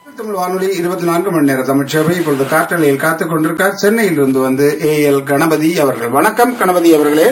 தமிழ் வானொலி இருபத்தி நான்கு மணி நேர தமிழ் சேவை இப்பொழுது காற்றலையில் காத்துக் கொண்டிருக்கார் சென்னையில் இருந்து வந்து ஏ எல் கணபதி அவர்கள் வணக்கம் கணபதி அவர்களே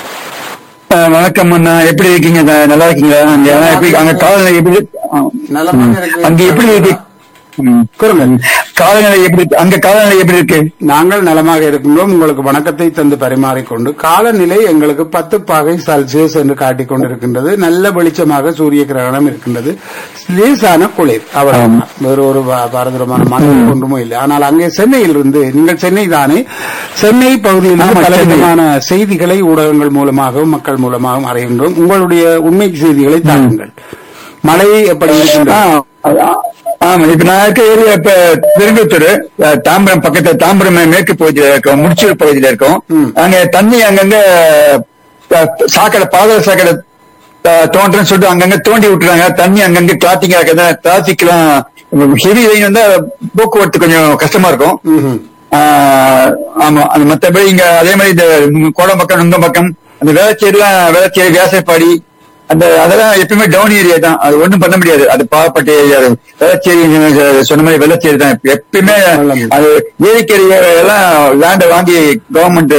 அஹ் வணக்கம் அண்ணா எப்படி இருக்கீங்க ந- நல்லா இருக்கீங்களா அங்க எப்படி அங்க காலநிலை எப்படி அஹ் நலமாக இருக்கு. அங்க எப்படி இருக்கு ம். காலநிலை எப்படி இருக்கு? அங்க காலநிலை எப்படி இருக்கு நாங்கள் நலமாக இருக்கின்றோம் உங்களுக்கு வணக்கத்தை தந்து பரிமாறிக்கொண்டு காலநிலை எங்களுக்கு பத்து பாகை செல்சியஸ் என்று காட்டிக் கொண்டிருக்கின்றது நல்ல வெளிச்சமாக சூரிய கிரகணம் இருக்கின்றது லேசான குளிர் அவ்வளவு வேறு ஒரு பா- பாரதூரமான மாற்றம் ஒன்றுமே இல்லை ஆனால் அங்கே சென்னையில் இருந்து நீங்கள் சென்னை தானே சென்னை பகுதியில் ஆமா, பல சென்னை. விதமான செய்திகளை ஊடகங்கள் மூலமாகவும் மக்கள் மூலமாகவும் அறிகின்றோம் உங்களுடைய உண்மை செய்திகளை தாருங்கள் மழை எப்படி இருக்கின்றது ஆ, ஆமா இப்ப நான் இருக்க ஏரியா இப்ப திருங்கத்தூர் அஹ், தாம்பரம் பக்கத்துல தாம்பரம் மேற்கு பகுதியில இருக்கோம் முடிச்சூர் பகுதியில இருக்கோம் ம். அங்க தண்ணி அங்கங்க அஹ், சாக்கடை பாதாள சாக்கடை அஹ், தோன்றேன்னு சொல்லிட்டு அங்கங்க தோண்டி விட்டுறாங்க தண்ணி அங்கங்க கிளாத்திங்கா இருக்குது டிராபிக் எல்லாம் ஹெவி வெயின் வந்தா போக்குவரத்து கொஞ்சம் கஷ்டமா இருக்கும் ம்ஹும். ஆஹ் ஆமா அந்த மத்தபடி இங்க அதே மாதிரி இந்த கோடம் பக்கம் நுங்கம் பக்கம் அந்த வேளச்சேரிலாம் வேளச்சேரி வியாசப்பாடி அந்த அதெல்லாம் எப்பயுமே டவுன் ஏரியா தான் அது ஒண்ணும் பண்ண முடியாது அது பாவப்பட்ட ஏரியா வேளச்சேரி நீங்க சொன்ன மாதிரி வெள்ளச்சேரி தான் எப்பயுமே அது ஏரிக்கரை எல்லாம் லேண்டை வாங்கி கவர்மெண்ட்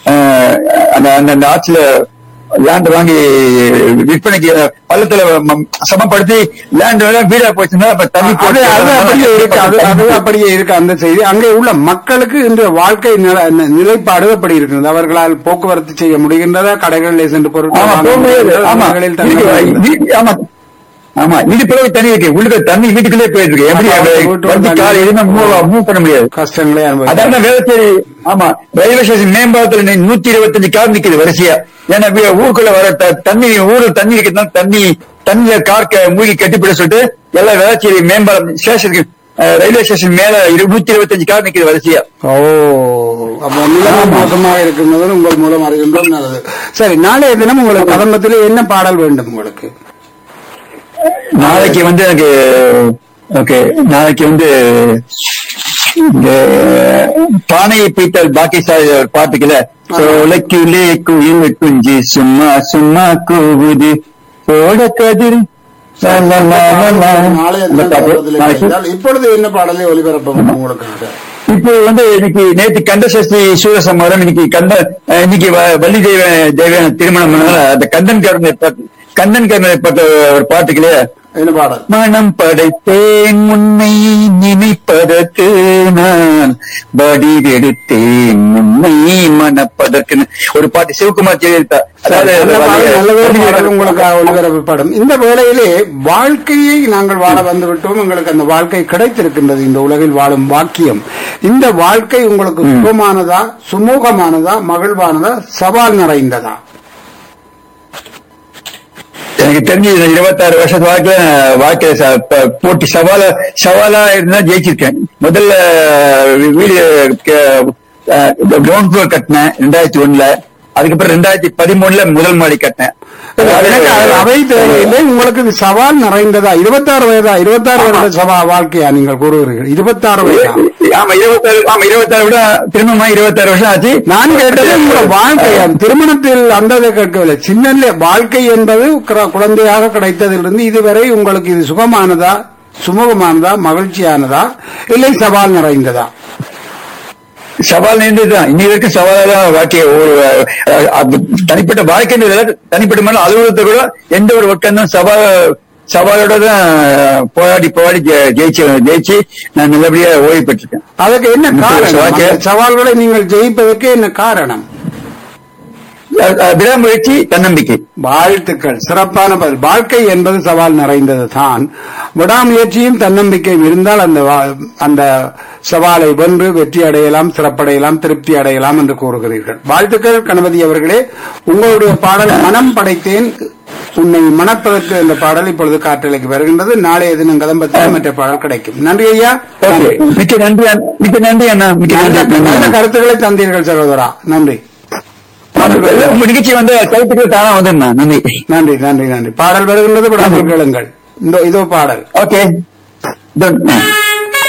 அந்த அந்த அந்த ஆட்சியில லேண்ட் வாங்கி விற்பனைக்கு பள்ளத்துல ம- சமப்படுத்தி லேண்ட் எல்லாம் வீடா போச்சுன்னா அப்ப தண்ணி அது போட்டு அது அப்படியே இருக்கு அது அது அப்படியே இருக்கு அந்த செய்தி அங்கே உள்ள மக்களுக்கு இன்று வாழ்க்கை நில- நி- நிலைப்பாடு எப்படி இருக்கிறது அவர்களால் போக்குவரத்து செய்ய முடிகின்றதா கடைகளில் சென்று பொருட்கள் ஆமா வாங்க போக முடியாது முடிகின்றதா? ஆமா வீடுகளில் தங்க இருக்கு. முடிகின்றதா? வீ- ஆமா ஆமா வீடு பிறகு தண்ணி இருக்கு உள்ளுக்கு தண்ணி வீட்டுக்குள்ளே போயிட்டு இருக்கு எப்படி ஆமா, அது வீட்டு வண்டி தண்ணி. கார் எதுவுமே மூவ் மூவ் பண்ண முடியாது கஷ்டங்களே அனுபவிக்க அதான் வேளச்சேரி ஆமா ரயில்வே ஸ்டேஷன் மேம்பாலத்துல நி- நூத்தி இருபத்தஞ்சு கார் நிக்குது வரிசையா ஏன்னா வீ- ஊருக்குள்ள வர த- தண்ணி ஊரு தண்ணி இருக்கிறதுனால தண்ணி தண்ணிய கார் க- மூழ்கி கட்டிப்பிட சொல்லிட்டு எல்லாம் வேளச்சேரி மேம்பாலம் ஸ்டேஷனுக்கு அஹ், ரயில்வே ஸ்டேஷன் மேல இரு- நூத்தி இருபத்தஞ்சு கார் நிக்குது வரிசையா ஓ அப்ப நிலைமை மோசமாக இருக்கின்றது உங்கள் மூலம் அறிகின்றோம் நல்லது சரி நாளைய தினம் உங்களுக்கு கதம்பத்திலே என்ன பாடல் வேண்டும் உங்களுக்கு நாளைக்கு வந்து எனக்கு ஓகே நாளைக்கு வந்து இந்த பானையை பீத்தல் பாக்கி சாய் ஒரு பாட்டுக்குல சோலைக்குள்ளே குயில் குஞ்சு சும்மா சும்மா கூவுது சோழ கதிர் லா, லா, லா, லா, லா. நாளைய இந்த தினம் பாட்டு. கதம்பத்திலே நாளைக்கு கிடைத்தால் இப்பொழுது என்ன பாடலை ஒளிபரப்ப உங்களுக்கு இப்போ வந்து இன்னைக்கு நேற்று கந்த சஷ்டி சூரசம்மாரம் இன்னைக்கு கந்த அஹ், இன்னைக்கு வ- வள்ளி தெய்வ தெய்வ திருமணம் பண்ணனால அந்த கந்தன் கருணை பாட்டு கந்தன் கருணை பாட்டு ஒரு பாட்டுக்குள்ளே என்ன பாடல் மனம் படைத்தேன் உன்னை நினைப்பதற்கு நான் வடிவெடுத்தேன் உன்னை மனப்பதற்கு ஒரு பாட்டு சிவகுமார் ஜெயலலிதா சரி, அந்த பாடல் நல்லதொரு பாடல் அதாவது உங்களுக்கு ஒளிபரப்பப்படும் இந்த வேளையிலே வாழ்க்கையை நாங்கள் வாழ வந்து விட்டோம் உங்களுக்கு அந்த வாழ்க்கை கிடைத்திருக்கின்றது இந்த உலகில் வாழும் வாக்கியம் இந்த வாழ்க்கை உங்களுக்கு சுகமானதா சுமூகமானதா மகிழ்வானதா சவால் நிறைந்ததா எனக்கு தெரிஞ்சு இந்த இருபத்தாறு வருஷத்து வாழ்க்கையில வாழ்க்கை ச- ப- போட்டி சவால சவாலா இருந்தா ஜெயிச்சிருக்கேன் முதல்ல வீடு கிரவுண்ட் ஃப்ளோர் கட்டினேன் ரெண்டாயிரத்தி ஒண்ணுல அதுக்கப்புறம் ரெண்டாயிரத்தி பதிமூணுல முதல் மாடி கட்டினேன் எனக்கு அது அவை தேவையில்லை உங்களுக்கு இது சவால் நிறைந்ததா இருபத்தாறு வயதா இருபத்தாறு வருட சவா வாழ்க்கையா நீங்கள் கூறுகிறீர்கள் இருபத்தாறு வயதா ஆமா இருபத்தாறு ஆமா இருபத்தாறு விட திரும்பமா இருபத்தாறு வருஷம் ஆச்சு நான் கேட்டது உங்க வாழ்க்கை அந்த திருமணத்தில் அந்த இதை கேட்கவில்லை சின்ன வாழ்க்கை என்பது குற- குழந்தையாக கிடைத்ததிலிருந்து இதுவரை உங்களுக்கு இது சுகமானதா சுமூகமானதா மகிழ்ச்சியானதா இல்லை சவால் நிறைந்ததா சவால் நேர்ந்ததுதான் இன்னி வரைக்கும் சவாலான வாழ்க்கைய ஒரு அஹ், அது தனிப்பட்ட வாழ்க்கை தனிப்பட்ட மேல அலுவலகத்தை கூட எந்த ஒரு ஒர்க்கம் சவால் சவாலோட தான் போராடி போராடி ஜெ- ஜெயிச்சு ஜெயிச்சு நான் நல்லபடியா ஓய்வு பெற்றிருக்கேன் அதுக்கு என்ன காரணம் வாழ்க்கை- அந்த சவால்களை நீங்கள் ஜெயிப்பதற்கு என்ன காரணம் அஹ், அஹ், விடாமுயற்சி தன்னம்பிக்கை வாழ்த்துக்கள் சிறப்பான பதில் வாழ்க்கை என்பது சவால் நிறைந்தது தான் விடாமுயற்சியும் தன்னம்பிக்கையும் இருந்தால் அந்த வா- அந்த சவாலை வென்று வெற்றி அடையலாம் சிறப்படையலாம் திருப்தி அடையலாம் என்று கூறுகிறீர்கள் வாழ்த்துக்கள் கணபதி அவர்களே உங்களுடைய பாடல் மனம் படைத்தேன் உன்னை மணப்பதற்கு என்ற பாடல் இப்பொழுது காற்றலைக்கு வருகின்றது நாளைய தினம் கதம்பத்தில் மற்ற பாடல் கிடைக்கும் நன்றி ஐயா ஓகே மிக்க நன்றி அண்ணா. மிக்க நன்றி அண்ணா மிக்க நல்ல நன்றி நல்ல அண்ணா. கருத்துக்களை தந்தீர்கள் சகோதரா நன்றி உங்க நிகழ்ச்சி வந்து கருத்துக்கள் தானா வந்துருண்ணா நன்றி நன்றி நன்றி நன்றி பாடல் வருகின்றது விடாமல் கேளுங்கள் இதோ இதோ பாடல் ஓகே Done.